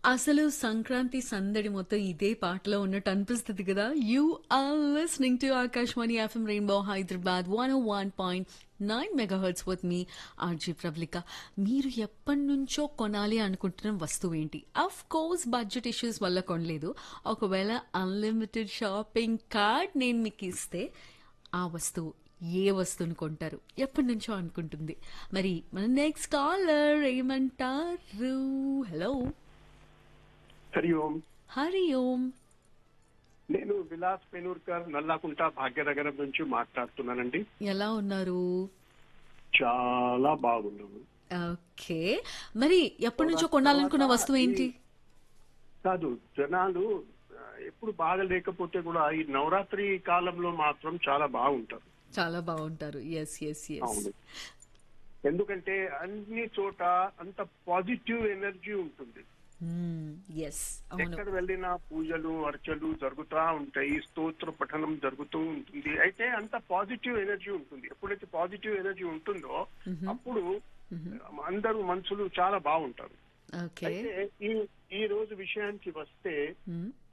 అసలు సంక్రాంతి సందడి మొత్తం ఇదే పాటలో ఉన్నట్టు అనిపిస్తుంది కదా you are listening to Akashvani FM rainbow Hyderabad one one point nine mega hertz with me RJ ప్రబ్లిక మీరు ఎప్పటి నుంచో కొనాలి అనుకుంటున్న వస్తువు ఏంటి అఫ్ కోర్స్ బడ్జెట్ ఇష్యూస్ వల్ల కొనలేదు ఒకవేళ అన్లిమిటెడ్ షాపింగ్ కార్డ్ నేను మీకు ఇస్తే ఆ వస్తువు ఏ వస్తువుని కొంటారు ఎప్పటి నుంచో అనుకుంటుంది మరి మన నెక్స్ట్ కాలర్ ఏమంటారు హలో హరి ఓం హరి ఓం నేను విలాస్ పెనూర్కర్ నల్లాకుంట భాగ్యనగరం నుంచి మాట్లాడుతున్నానండి ఎలా ఉన్నారు చాలా బాగున్నాను ఓకే మరి ఎప్పటి నుంచో కొనాలనుకున్న వస్తువు ఏంటి కాదు జనాలు ఆ, ఎప్పుడు బాగా లేకపోతే కూడా ఈ నవరాత్రి కాలంలో మాత్రం చాలా బాగుంటారు చాలా బాగుంటారు ఎస్ ఎస్ ఎస్ అవును ఎందుకంటే అన్ని చోట అంత పాజిటివ్ ఎనర్జీ ఉంటుంది ఎస్ అవును ఎక్కడ వెళ్ళినా పూజలు అర్చలు జరుగుతూ ఉంటాయి స్తోత్ర పఠనం జరుగుతూ ఉంటుంది అయితే అంత పాజిటివ్ ఎనర్జీ ఉంటుంది ఎప్పుడైతే పాజిటివ్ ఎనర్జీ ఉంటుందో అప్పుడు అందరూ మనుషులు చాలా బాగుంటారు ఓకే అయితే ఈ ఈ రోజు విషయానికి వస్తే